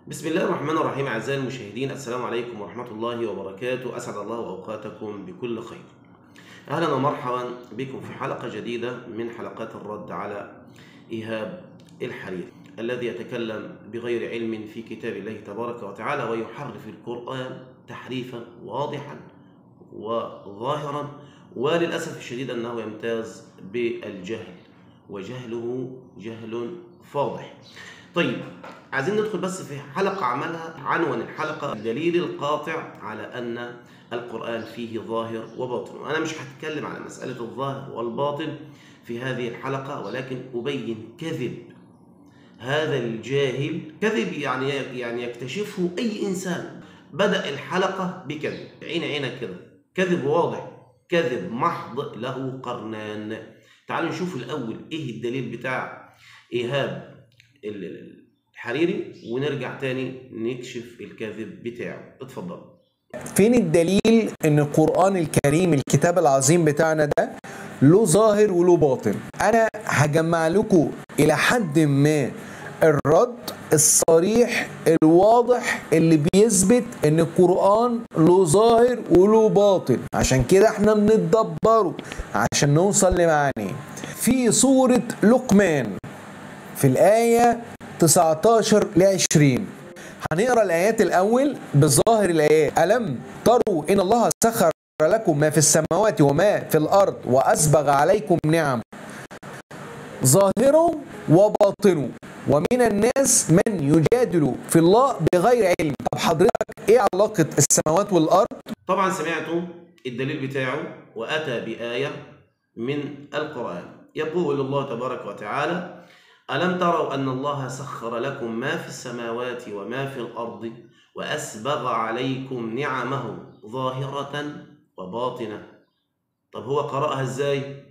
بسم الله الرحمن الرحيم أعزائي المشاهدين السلام عليكم ورحمة الله وبركاته أسعد الله أوقاتكم بكل خير أهلا ومرحبا بكم في حلقة جديدة من حلقات الرد على إيهاب الحريري الذي يتكلم بغير علم في كتاب الله تبارك وتعالى ويحرف القرآن تحريفا واضحا وظاهرا وللأسف الشديد أنه يمتاز بالجهل وجهله جهل فاضح طيب عايزين ندخل بس في حلقة عملها عنوان الحلقة الدليل القاطع على أن القرآن فيه ظاهر وباطن وأنا مش هتكلم على مسألة الظاهر والباطن في هذه الحلقة ولكن أبين كذب هذا الجاهل كذب يعني يعني يكتشفه أي إنسان بدأ الحلقة بكذب عين عينك كده كذب واضح كذب محض له قرنان تعالوا نشوف الأول إيه الدليل بتاع إيهاب الحريري ونرجع تاني نكشف الكذب بتاعه اتفضل فين الدليل ان القرآن الكريم الكتاب العظيم بتاعنا ده له ظاهر وله باطن انا هجمع لكم الى حد ما الرد الصريح الواضح اللي بيثبت ان القرآن له ظاهر وله باطن عشان كده احنا بنتدبره عشان نوصل لمعانيه في سورة لقمان في الآية 19 ل 20 هنقرا الآيات الأول بظاهر الآيات ألم تروا إن الله سخر لكم ما في السماوات وما في الأرض وأسبغ عليكم نعم ظاهره وباطنه ومن الناس من يجادل في الله بغير علم طب حضرتك ايه علاقة السماوات والأرض طبعا سمعتوا الدليل بتاعه وأتى بآية من القرآن يقول الله تبارك وتعالى ألم تروا أن الله سخر لكم ما في السماوات وما في الأرض وأسبغ عليكم نعمه ظاهرة وباطنة طب هو قرأها إزاي؟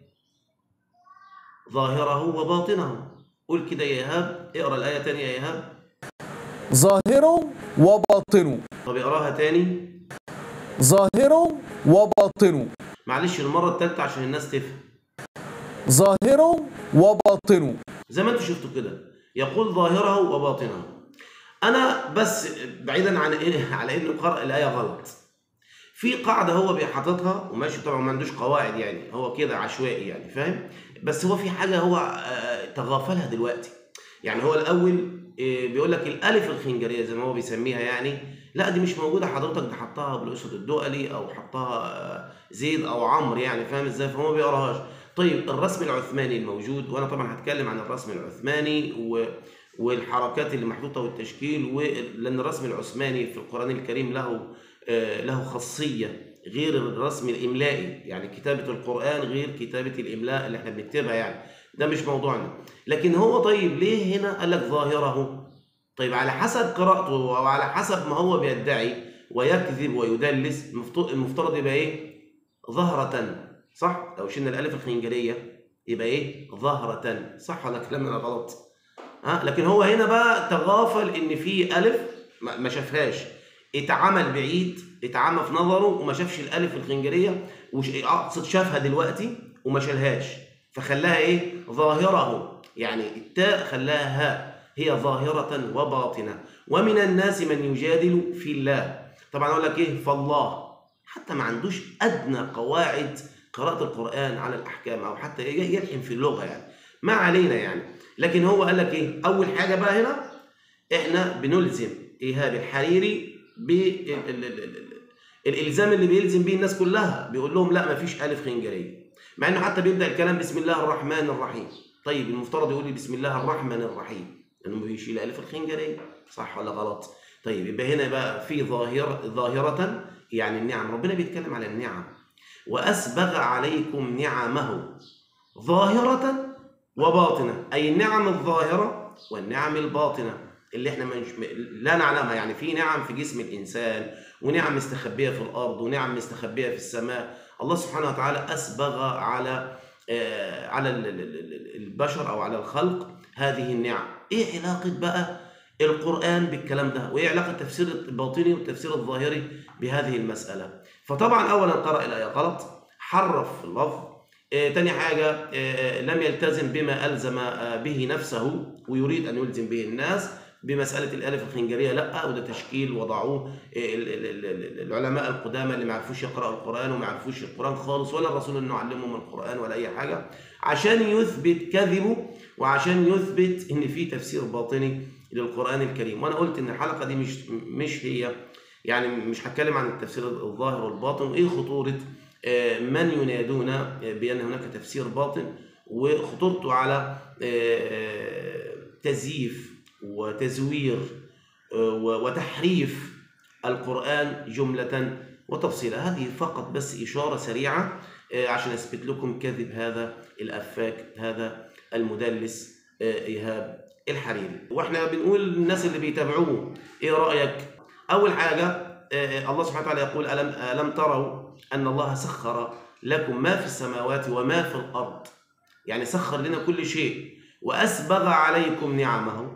ظاهره وباطنه قول كده يا إيهاب اقرأ الآية تانية يا إيهاب ظاهره وباطنه طب اقراها تاني ظاهره وباطنه معلش المرة التالتة عشان الناس تفهم ظاهره وباطنه زي ما انتوا شفتوا كده يقول ظاهره وباطنه انا بس بعيدا عن إيه على انه قرأ الايه غلط في قاعده هو حاططها وماشي طبعا ما عندوش قواعد يعني هو كده عشوائي يعني فاهم بس هو في حاجه هو آه، تغافلها دلوقتي يعني هو الاول آه، بيقول لك الالف الخنجريه زي ما هو بيسميها يعني لا دي مش موجوده حضرتك ده حطها بالاسود الدؤلي او حطها آه، زيد او عمرو يعني فاهم ازاي فهو ما بيقراهاش طيب الرسم العثماني الموجود وانا طبعا هتكلم عن الرسم العثماني و والحركات اللي محطوطه والتشكيل و... لان الرسم العثماني في القران الكريم له آه، له خاصيه غير الرسم الاملائي يعني كتابه القران غير كتابه الاملاء اللي احنا بنكتبها يعني ده مش موضوعنا لكن هو طيب ليه هنا قال لك ظاهره طيب على حسب قراءته وعلى حسب ما هو بيدعي ويكذب ويدلس المفت- المفترض يبقى ايه ظهرة صح لو شلنا الالف الخنجريه يبقى ايه ظهرة صح ولا كلامنا غلط ها لكن هو هنا بقى تغافل ان في الف ما ما شافهاش اتعمل بعيد اتعمى في نظره وما شافش الالف الخنجريه وش اقصد شافها دلوقتي وما شالهاش فخلاها ايه ظاهره يعني التاء خلاها هاء هي ظاهره وباطنه ومن الناس من يجادل في الله طبعا اقول لك ايه فالله حتى ما عندوش ادنى قواعد قراءه القران على الاحكام او حتى يلحن في اللغه يعني ما علينا يعني لكن هو قال لك ايه اول حاجه بقى هنا احنا بنلزم ايهاب الحريري بالالزام اللي بيلزم بيه الناس كلها بيقول لهم لا مفيش الف خنجريه مع انه حتى بيبدا الكلام بسم الله الرحمن الرحيم طيب المفترض يقول لي بسم الله الرحمن الرحيم لانه بيشيل الف الخنجريه صح ولا غلط طيب يبقى هنا بقى في ظاهره ظاهره يعني النعم ربنا بيتكلم على النعم واسبغ عليكم نعمه ظاهره وباطنه اي النعم الظاهره والنعم الباطنه اللي احنا منش... لا نعلمها يعني في نعم في جسم الانسان ونعم مستخبيه في الارض ونعم مستخبيه في السماء الله سبحانه وتعالى اسبغ على آه على ال- ال- ال- البشر او على الخلق هذه النعم ايه علاقه بقى القران بالكلام ده وايه علاقه التفسير الباطني والتفسير الظاهري بهذه المساله فطبعا اولا قرأ الايه غلط حرف اللفظ آه، تاني حاجة آه، آه، لم يلتزم بما ألزم آه، به نفسه ويريد أن يلزم به الناس بمساله الالف الخنجريه لا وده تشكيل وضعوه ال- ال- ال- ال- العلماء القدامى اللي ما عرفوش يقراوا القران وما عرفوش القران خالص ولا الرسول انه علمهم القران ولا اي حاجه عشان يثبت كذبه وعشان يثبت ان في تفسير باطني للقران الكريم وانا قلت ان الحلقه دي مش مش هي يعني مش هتكلم عن التفسير الظاهر والباطن وايه خطوره آه، من ينادون بان هناك تفسير باطن وخطورته على آه، تزييف وتزوير آه، وتحريف القرآن جملة وتفصيلا هذه فقط بس إشارة سريعة آه، عشان أثبت لكم كذب هذا الأفاك هذا المدلس آه، إيهاب الحريري وإحنا بنقول للناس اللي بيتابعوه إيه رأيك أول حاجة آه، الله سبحانه وتعالى يقول ألم, ألم تروا أن الله سخر لكم ما في السماوات وما في الأرض يعني سخر لنا كل شيء وأسبغ عليكم نعمه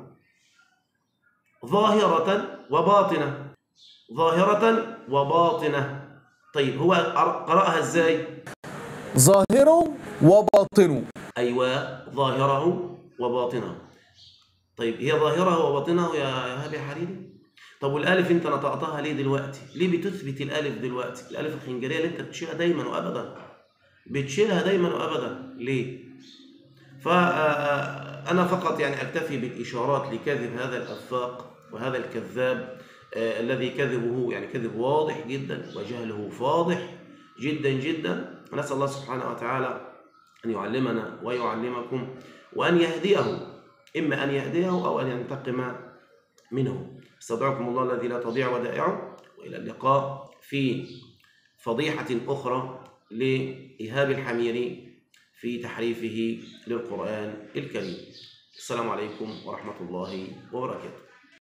ظاهرة وباطنة ظاهرة وباطنة طيب هو قر- قرأها ازاي؟ ظاهره وباطنه أيوة ظاهره وباطنه طيب هي ظاهره وباطنه يا يا هابي حريري طب والالف انت نطقتها ليه دلوقتي؟ ليه بتثبت الالف دلوقتي؟ الالف الخنجريه اللي انت بتشيلها دايما وابدا بتشيلها دايما وابدا ليه؟ فأنا فقط يعني أكتفي بالإشارات لكذب هذا الأفاق وهذا الكذاب آه، الذي كذبه يعني كذب واضح جدا وجهله فاضح جدا جدا ونسأل الله سبحانه وتعالى أن يعلمنا ويعلمكم وأن يهديه إما أن يهديه أو أن ينتقم منه استودعكم الله الذي لا تضيع ودائعه وإلى اللقاء في فضيحة أخرى لإيهاب الحميري في تحريفه للقرآن الكريم السلام عليكم ورحمة الله وبركاته